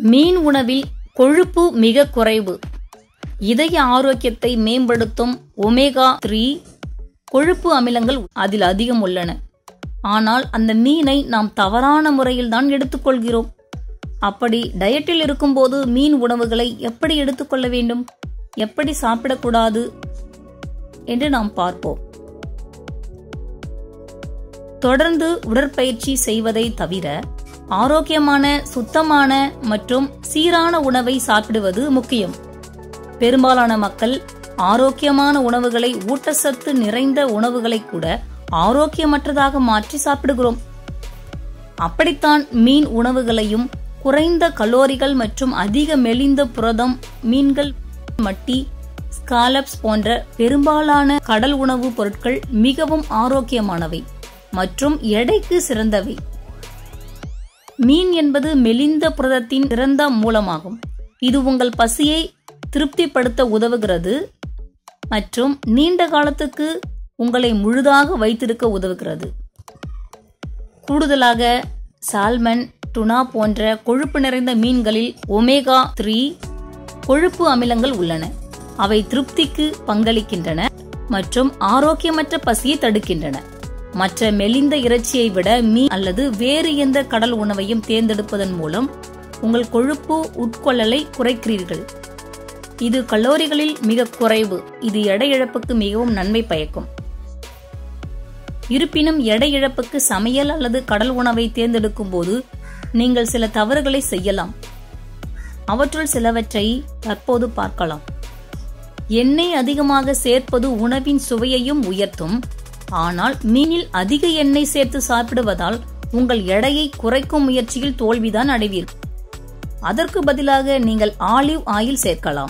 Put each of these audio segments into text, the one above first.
மீன் உணவில் கொழுப்பு மிக குறைவு இதய ஆரோக்கியத்தை மேம்படுத்தும் ஒமேகா த்ரீ கொழுப்பு அமிலங்கள் அதில் அதிகம் உள்ளன ஆனால் அந்த மீனை நாம் தவறான முறையில் தான் எடுத்துக்கொள்கிறோம் அப்படி டயட்டில் இருக்கும்போது மீன் உணவுகளை எப்படி எடுத்துக்கொள்ள வேண்டும் எப்படி சாப்பிடக்கூடாது என்று நாம் பார்ப்போம் தொடர்ந்து உடற்பயிற்சி செய்வதை தவிர ஆரோக்கியமான சுத்தமான மற்றும் சீரான உணவை சாப்பிடுவது முக்கியம் பெரும்பாலான மக்கள் ஆரோக்கியமான உணவுகளை ஊட்டச்சத்து நிறைந்த உணவுகளை கூட ஆரோக்கியமற்றதாக மாற்றி சாப்பிடுகிறோம் அப்படித்தான் மீன் உணவுகளையும் குறைந்த கலோரிகள் மற்றும் அதிக மெலிந்த புரதம் மீன்கள் மட்டி ஸ்காலப்ஸ் போன்ற பெரும்பாலான கடல் உணவுப் பொருட்கள் மிகவும் ஆரோக்கியமானவை மற்றும் எடைக்கு சிறந்தவை மீன் என்பது மெலிந்த புரதத்தின் சிறந்த மூலமாகும் இது உங்கள் பசியை திருப்திப்படுத்த உதவுகிறது மற்றும் நீண்ட காலத்துக்கு உங்களை முழுதாக வைத்திருக்க உதவுகிறது கூடுதலாக சால்மன் டுனா போன்ற கொழுப்பு நிறைந்த மீன்களில் ஒமேகா த்ரீ கொழுப்பு அமிலங்கள் உள்ளன அவை திருப்திக்கு பங்களிக்கின்றன மற்றும் ஆரோக்கியமற்ற பசியை தடுக்கின்றன மற்ற மெலிந்த இறைச்சியை விட மீன் அல்லது வேறு எந்த கடல் உணவையும் தேர்ந்தெடுப்பதன் மூலம் உங்கள் கொழுப்பு உட்கொள்ளலை குறைக்கிறீர்கள் இது கலோரிகளில் மிக குறைவு இது எடை இழப்புக்கு மிகவும் நன்மை பயக்கும் இருப்பினும் எடை இழப்புக்கு சமையல் அல்லது கடல் உணவை தேர்ந்தெடுக்கும் போது நீங்கள் சில தவறுகளை செய்யலாம் அவற்றுள் சிலவற்றை தற்போது பார்க்கலாம் எண்ணெய் அதிகமாக சேர்ப்பது உணவின் சுவையையும் உயர்த்தும் ஆனால் மீனில் அதிக எண்ணெய் சேர்த்து சாப்பிடுவதால் உங்கள் எடையை குறைக்கும் முயற்சியில் தோல்விதான் அடைவீர்கள் அதற்கு பதிலாக நீங்கள் ஆலிவ் ஆயில் சேர்க்கலாம்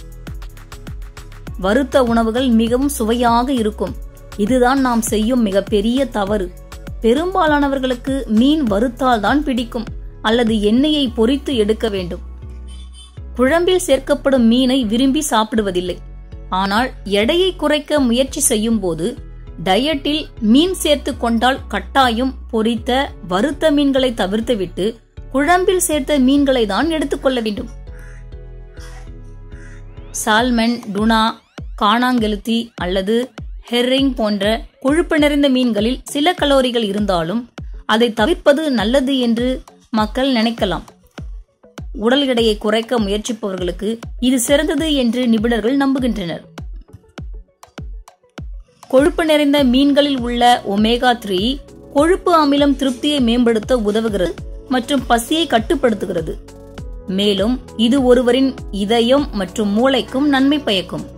வறுத்த உணவுகள் மிகவும் சுவையாக இருக்கும் இதுதான் நாம் செய்யும் மிகப்பெரிய தவறு பெரும்பாலானவர்களுக்கு மீன் வறுத்தால் தான் பிடிக்கும் அல்லது எண்ணெயை பொரித்து எடுக்க வேண்டும் குழம்பில் சேர்க்கப்படும் மீனை விரும்பி சாப்பிடுவதில்லை ஆனால் எடையை குறைக்க முயற்சி செய்யும் போது டயட்டில் மீன் சேர்த்து கொண்டால் கட்டாயம் பொரித்த வறுத்த மீன்களை தவிர்த்துவிட்டு குழம்பில் சேர்த்த மீன்களை தான் எடுத்துக்கொள்ள வேண்டும் சால்மன் டுனா காணாங்கெளுத்தி அல்லது ஹெர்ரிங் போன்ற கொழுப்பு நிறைந்த மீன்களில் சில கலோரிகள் இருந்தாலும் அதை தவிர்ப்பது நல்லது என்று மக்கள் நினைக்கலாம் உடல் எடையை குறைக்க முயற்சிப்பவர்களுக்கு இது சிறந்தது என்று நிபுணர்கள் நம்புகின்றனர் கொழுப்பு நிறைந்த மீன்களில் உள்ள ஒமேகா த்ரீ கொழுப்பு அமிலம் திருப்தியை மேம்படுத்த உதவுகிறது மற்றும் பசியை கட்டுப்படுத்துகிறது மேலும் இது ஒருவரின் இதயம் மற்றும் மூளைக்கும் நன்மை பயக்கும்